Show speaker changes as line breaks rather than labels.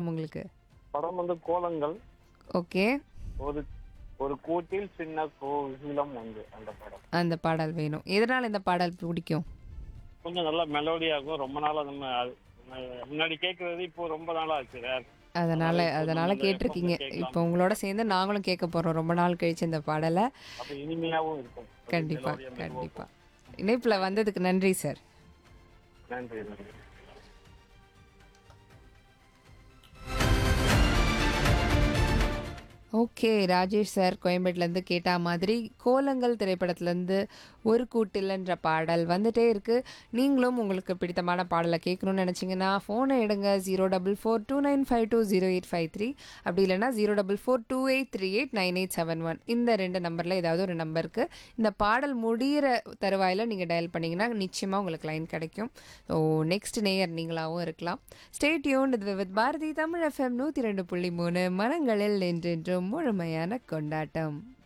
படம் உங்களுக்கு
படம் வந்து கோலங்கள்
ஓகே
ஒரு ஒரு கூட்டில் சின்ன கோகிலம் உண்டு அந்த படம்
அந்த பாடல் வேணும் எதனால் இந்த பாடல் பிடிக்கும்
கொஞ்சம் நல்லா மெலோடியாகும் ரொம்ப நாளா நம்ம அது- நம்ம முன்னாடி கேட்கறது இப்போ ரொம்ப நாளா ஆச்சு rare.
அதனால
இப்போ
அதனால
நம்ம
கேட்டிருக்கீங்க
எப்பவுமே கேட்கலாம்.
இப்போ உங்களோட சேர்ந்து நாங்களும் கேட்க போறோம் ரொம்ப நாள் கழிச்சு இந்த பாடலை
அப்ப இனிமையாவும் இருக்கும் கொஞ்சம்
கண்டிப்பா
melody யா மெதுவா
கண்டிப்பா இணைப்புல வந்ததுக்கு நன்றி சார்
இருக்கும். நன்றி நன்றி
ஓகே ராஜேஷ் சார் கோயம்பேட்டிலேருந்து கேட்டா மாதிரி கோலங்கள் திரைப்படத்துலேருந்து ஒரு கூட்டில்ன்ற பாடல் வந்துட்டே இருக்கு நீங்களும் உங்களுக்கு பிடித்தமான பாடலை கேட்கணும்னு நினச்சிங்கன்னா ஃபோனை எடுங்க zero double four two nine five two zero eight five three அப்படி இல்லைன்னா zero double four two eight three eight nine eight seven one இந்த ரெண்டு நம்பரில் ஏதாவது ஒரு நம்பருக்கு இந்த பாடல் முடிகிற தருவாயில் நீங்கள் டயல் பண்ணிங்கன்னா நிச்சயமாக உங்களுக்கு லைன் கிடைக்கும் ஸோ நெக்ஸ்ட் நேயர் நீங்களாகவும் இருக்கலாம் ஸ்டேட் யூன் இது வித் பாரதி தமிழ் எஃப்எம் நூற்றி ரெண்டு புள்ளி மூணு மனங்களில் என்றென்றும் முழுமையான கொண்டாட்டம்